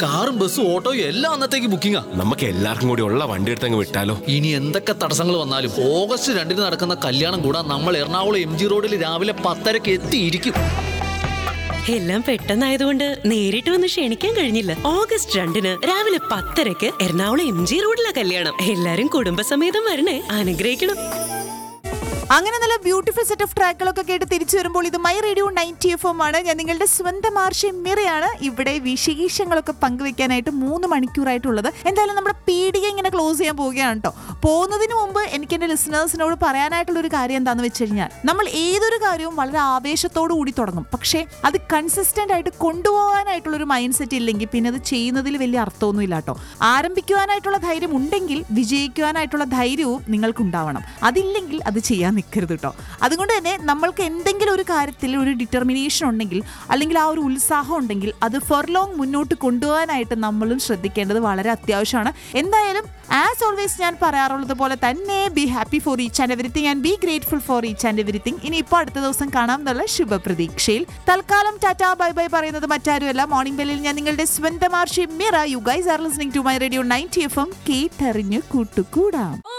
കാറും ബസ്സും ഓട്ടോയും എല്ലാം അന്നത്തേക്ക് ബുക്കിംഗാ നമുക്ക് എല്ലാവർക്കും കൂടി ഉള്ള വണ്ടി എടുത്തങ്ങ് വിട്ടാലോ ഇനി എന്തൊക്കെ തടസ്സങ്ങൾ വന്നാലും ഓഗസ്റ്റ് രണ്ടിന് നടക്കുന്ന കല്യാണം കൂടാൻ നമ്മൾ എറണാകുളം എം ജി റോഡിൽ രാവിലെ പത്തരക്ക് എത്തിയിരിക്കും എല്ലാം പെട്ടെന്നായതുകൊണ്ട് നേരിട്ട് വന്ന് ക്ഷണിക്കാൻ കഴിഞ്ഞില്ല ഓഗസ്റ്റ് രണ്ടിന് രാവിലെ പത്തരക്ക് എറണാകുളം എം ജി റോഡിലെ കല്യാണം എല്ലാരും കുടുംബസമേതം വരണേ അനുഗ്രഹിക്കണം അങ്ങനെ നല്ല ബ്യൂട്ടിഫുൾ സെറ്റ് ഓഫ് ട്രാക്കുകളൊക്കെ കേട്ട് തിരിച്ചു വരുമ്പോൾ ഇത് my radio ninety F M ആണ് ഞാൻ നിങ്ങളുടെ സ്വന്തം ആർഷി മിറയാണ് ഇവിടെ വിശേഷങ്ങളൊക്കെ പങ്കുവെക്കാനായിട്ട് മൂന്ന് മണിക്കൂറായിട്ടുള്ളത് എന്തായാലും നമ്മുടെ പീഡിക ഇങ്ങനെ ക്ലോസ് ചെയ്യാൻ പോവുകയാണ് കേട്ടോ പോകുന്നതിന് മുമ്പ് എനിക്ക് എൻ്റെ ലിസണേഴ്സിനോട് പറയാനായിട്ടുള്ള ഒരു കാര്യം എന്താണെന്ന് വെച്ച് കഴിഞ്ഞാൽ നമ്മൾ ഏതൊരു കാര്യവും വളരെ ആവേശത്തോടു കൂടി തുടങ്ങും പക്ഷേ അത് കൺസിസ്റ്റന്റ് ആയിട്ട് കൊണ്ടുപോകാനായിട്ടുള്ള ഒരു മൈൻഡ് സെറ്റ് ഇല്ലെങ്കിൽ പിന്നെ അത് ചെയ്യുന്നതിൽ വലിയ അർത്ഥമൊന്നും ഇല്ല കേട്ടോ ആരംഭിക്കുവാനായിട്ടുള്ള ധൈര്യം ഉണ്ടെങ്കിൽ വിജയിക്കുവാനായിട്ടുള്ള ധൈര്യവും നിങ്ങൾക്കുണ്ടാവണം അതില്ലെങ്കിൽ അത് ചെയ്യാൻ നിൽക്കരുത് കേട്ടോ അതുകൊണ്ട് തന്നെ നമ്മൾക്ക് എന്തെങ്കിലും ഒരു കാര്യത്തിൽ ഒരു ഡിറ്റർമിനേഷൻ ഉണ്ടെങ്കിൽ അല്ലെങ്കിൽ ആ ഒരു ഉത്സാഹം ഉണ്ടെങ്കിൽ അത് ഫോർ ലോങ് മുന്നോട്ട് കൊണ്ടുപോകാനായിട്ട് നമ്മളും ശ്രദ്ധിക്കേണ്ടത് വളരെ അത്യാവശ്യമാണ് എന്തായാലും ആസ് ഓൾവേസ് ഞാൻ പറയാറുള്ളത് പോലെ തന്നെ be happy for each and everything and be grateful for each and everything ഇനി ഇപ്പോൾ അടുത്ത ദിവസം കാണാം എന്നുള്ള ശുഭപ്രതീക്ഷയിൽ തൽക്കാലം ടാറ്റ ബൈ ബൈ പറയുന്നത് മറ്റാരുമല്ല മോർണിംഗ് ബെല്ലിൽ ഞാൻ നിങ്ങളുടെ സ്വന്തം Arshi Mira you guys are listening to my radio ninety F M കേട്ടറിഞ്ഞ് കൂട്ടുകൂടാം